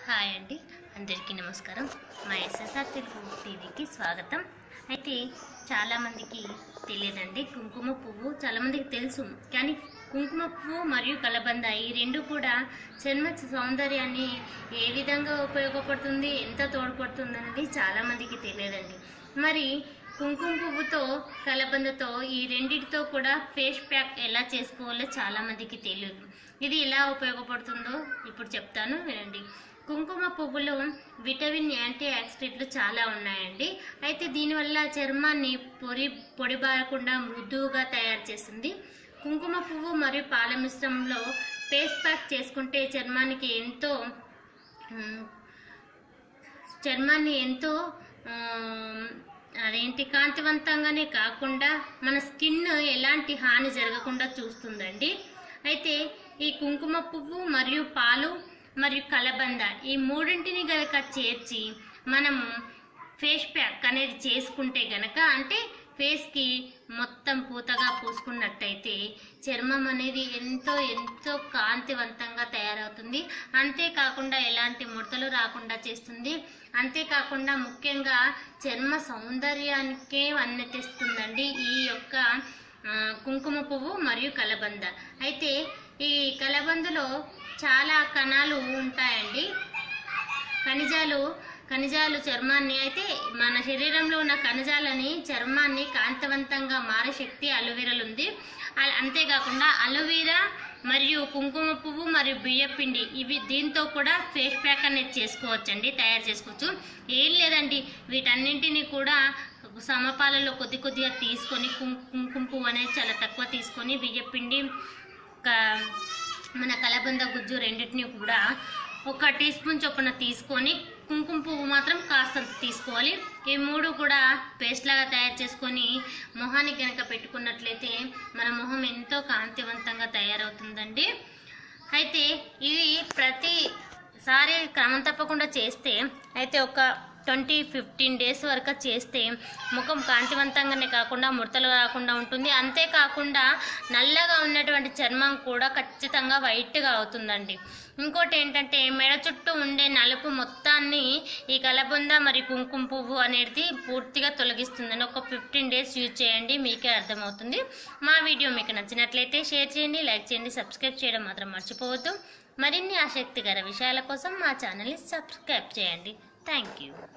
hi అండి అందరికీ నమస్కారం మా ఎస్ఎస్ఆర్ తెలుగు టీవీకి స్వాగతం అయితే చాలామందికి తెలియదండి కుంకుమ పువ్వు చాలామందికి తెలుసు కానీ కుంకుమ పువ్వు మరియు కలబంద ఈ రెండు కూడా చర్మ సౌందర్యాన్ని ఏ విధంగా ఉపయోగపడుతుంది ఎంత తోడ్పడుతుంది అనేది చాలామందికి తెలియదండి మరి కుంకుమ పువ్వుతో కలబందతో ఈ రెండిటితో కూడా ఫేస్ ప్యాక్ ఎలా చేసుకోవాలో చాలామందికి తెలియదు ఇది ఎలా ఉపయోగపడుతుందో ఇప్పుడు చెప్తాను వినండి కుంకుమ పువ్వులో విటమిన్ యాంటీ ఆక్సిడెంట్లు చాలా ఉన్నాయండి అయితే దీనివల్ల చర్మాన్ని పొడి పొడిబారకుండా మృదువుగా తయారు చేస్తుంది కుంకుమ పువ్వు మరియు పాల మిశ్రమంలో ఫేస్ ప్యాక్ చేసుకుంటే చర్మానికి ఎంతో మ్, చర్మాన్ని ఎంతో ఆ, అదేంటి కాంతివంతంగానే కాకుండా మన స్కిన్ ఎలాంటి హాని జరగకుండా చూస్తుందండి అయితే ఈ కుంకుమ పువ్వు మరియు పాలు మరియు కలబంద ఈ మూడింటిని గనక చేర్చి మనము ఫేస్ ప్యాక్ అనేది చేసుకుంటే గనక అంటే ఫేస్కి మొత్తం పూతగా పూసుకున్నట్టయితే చర్మం అనేది ఎంతో ఎంతో కాంతివంతంగా తయారవుతుంది అంతేకాకుండా ఎలాంటి ముడతలు రాకుండా చేస్తుంది అంతేకాకుండా ముఖ్యంగా చర్మ సౌందర్యానికే వన్నె తెస్తుందండి ఈ యొక్క ఆ, కుంకుమ పువ్వు మరియు కలబంద అయితే ఈ కలబందలో చాలా కణాలు ఉంటాయండి ఖనిజాలు ఖనిజాలు చర్మాన్ని అయితే మన శరీరంలో ఉన్న ఖనిజాలని చర్మాన్ని కాంతివంతంగా మారే శక్తి అలోవెరాలు ఉంది అ- అంతేకాకుండా అలోవెరా మరియు కుంకుమ పువ్వు మరియు బియ్య పిండి ఇవి దీంతో కూడా ఫేస్ ప్యాక్ అనేది చేసుకోవచ్చండి తయారు చేసుకోవచ్చు ఏం లేదండి వీటన్నింటినీ కూడా సమపాలలో కొద్ది కొద్దిగా తీసుకొని కుం- కుంకుమ పువ్వు అనేది చాలా తక్కువ తీసుకొని బియ్య పిండి క- మన కలబంద గుజ్జు రెండింటిని కూడా ఒక టీ స్పూన్ చొప్పున తీసుకొని కుంకుమ పువ్వు మాత్రం కాస్త తీసుకోవాలి ఈ మూడు కూడా పేస్ట్ లాగా తయారు చేసుకొని మొహానికి కనుక పెట్టుకున్నట్లయితే మన మొహం ఎంతో కాంతివంతంగా తయారవుతుందండి అయితే ఇది ప్రతిసారి క్రమం తప్పకుండా చేస్తే అయితే ఒక ట్వంటీ ఫిఫ్టీన్ డేస్ వరకు చేస్తే ముఖం కాంతివంతంగానే కాకుండా ముడతలు రాకుండా ఉంటుంది అంతేకాకుండా నల్లగా ఉన్నటువంటి చర్మం కూడా ఖచ్చితంగా వైట్గా అవుతుందండి ఇంకోటి ఏంటంటే మెడ చుట్టూ ఉండే నలుపు మొత్తాన్ని ఈ కలబొంద మరియు కుంకుమ పువ్వు అనేది పూర్తిగా తొలగిస్తుందండి ఒక ఫిఫ్టీన్ డేస్ యూజ్ చేయండి మీకే అర్థమవుతుంది మా వీడియో మీకు నచ్చినట్లయితే షేర్ చేయండి లైక్ చేయండి సబ్స్క్రైబ్ చేయడం మాత్రం మర్చిపోవద్దు మరిన్ని ఆసక్తికర విషయాల కోసం మా ఛానల్ని సబ్స్క్రైబ్ చేయండి థ్యాంక్ యూ